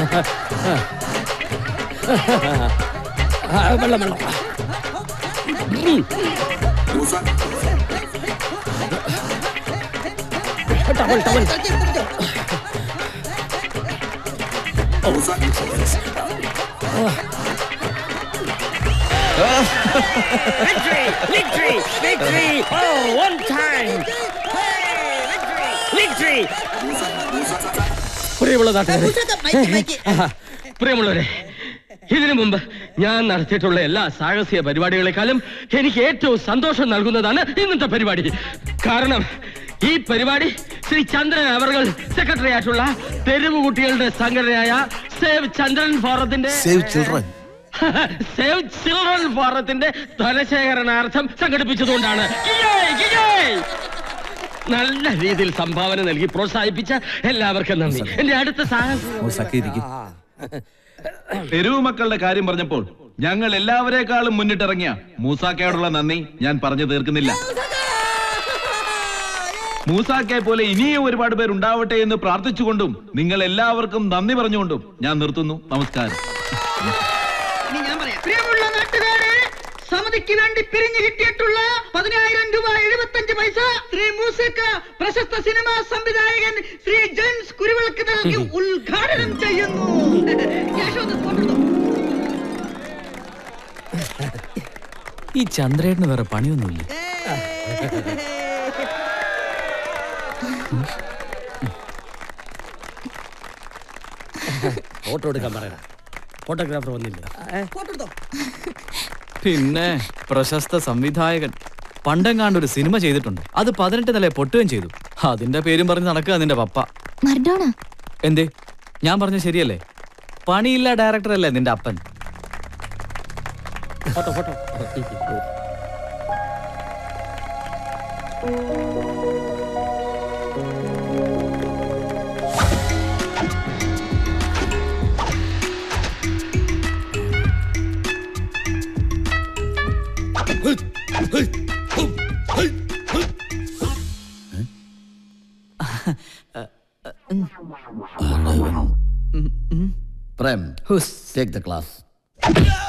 ആ, വെള്ളം വെള്ളം ഉം. Towel towel Victory! Victory! Victory! Oh, one time! Victory! പ്രിയമുള്ള നാട്ടുകാരെ ആഹാ. പ്രിയമുള്ളവരെ ഇതിനു മുമ്പ് ഞാൻ നടത്തിയിട്ടുള്ള എല്ലാ സാഹസിക പരിപാടികളെക്കാളും എനിക്ക് ഏറ്റവും സന്തോഷം നൽകുന്നതാണ് ഇന്നത്തെ പരിപാടി കാരണം ഈ പരിപാടി ശ്രീ ചന്ദ്രൻ അവർകൾ സെക്രട്ടറി ആയിട്ടുള്ള തെരുവ് കുട്ടികളുടെ സംഘടനയായ സേവ് ചന്ദ്രൻ ഫോറത്തിന്റെ സേവ് ചിൽഡ്രൻ സേവ് ചിൽഡ്രൻ ഫോറത്തിന്റെ ധനശേഖരണാർത്ഥം സംഘടിപ്പിച്ചതുകൊണ്ടാണ് കിയോയ്, കിയോയ്! നല്ല രീതിയിൽ സംഭാവന നൽകി പ്രോത്സാഹിപ്പിച്ച എല്ലാവർക്കും നന്ദി എന്റെ അടുത്ത സാഹസം മൂസാക്ക ഇരിക്കും തെരുവ് മക്കളുടെ കാര്യം പറഞ്ഞപ്പോൾ ഞങ്ങൾ എല്ലാവരെക്കാളും മുന്നിട്ടിറങ്ങിയ മൂസാക്കയോടുള്ള നന്ദി ഞാൻ പറഞ്ഞു തീർക്കുന്നില്ല മൂസാക്കയെ പോലെ ഇനിയും ഒരുപാട് പേർ ഉണ്ടാവട്ടെ എന്ന് പ്രാർത്ഥിച്ചുകൊണ്ടും നിങ്ങൾ എല്ലാവർക്കും നന്ദി പറഞ്ഞുകൊണ്ടും ഞാൻ നിർത്തുന്നു നമസ്കാരം ഇനി ഞാൻ പറയാം പ്രിയമുള്ള നാട്ടുകാരെ സമിതിക്ക് വേണ്ടി പിരിഞ്ഞു കിട്ടിയിട്ടുള്ള പതിനായിരം രൂപ എഴുപത്തഞ്ച് പൈസ ശ്രീ മൂസക്ക പ്രശസ്ത സിനിമാ സംവിധായകൻ ശ്രീ ജെയിംസ് കുരുവിളക്ക് നൽകി ഉദ്ഘാടനം ചെയ്യുന്നു ക്യാഷ് ഒന്ന് കൊണ്ടുവന്നോ. ഈ ചന്ദ്രേട്ടന് വേറെ പണിയൊന്നുമില്ല ഫോട്ടോ എടുക്കാൻ പറയണം ഫോട്ടോഗ്രാഫർ വന്നില്ല ഫോട്ടോ എടുത്തോ പിന്നെ പ്രശസ്ത സംവിധായകൻ പണ്ടെങ്ങാണ്ട് ഒരു സിനിമ ചെയ്തിട്ടുണ്ട് അത് പതിനെട്ട് നില പൊട്ടുകയും ചെയ്തു അതിന്റെ പേരും പറഞ്ഞ് നടക്കുക നിന്റെ പപ്പ മർഡോണ എന്തേ ഞാൻ പറഞ്ഞ ശരിയല്ലേ പണിയില്ല ഡയറക്ടർ അല്ലേ നിന്റെ അപ്പൻ photo photo Prem who's take the class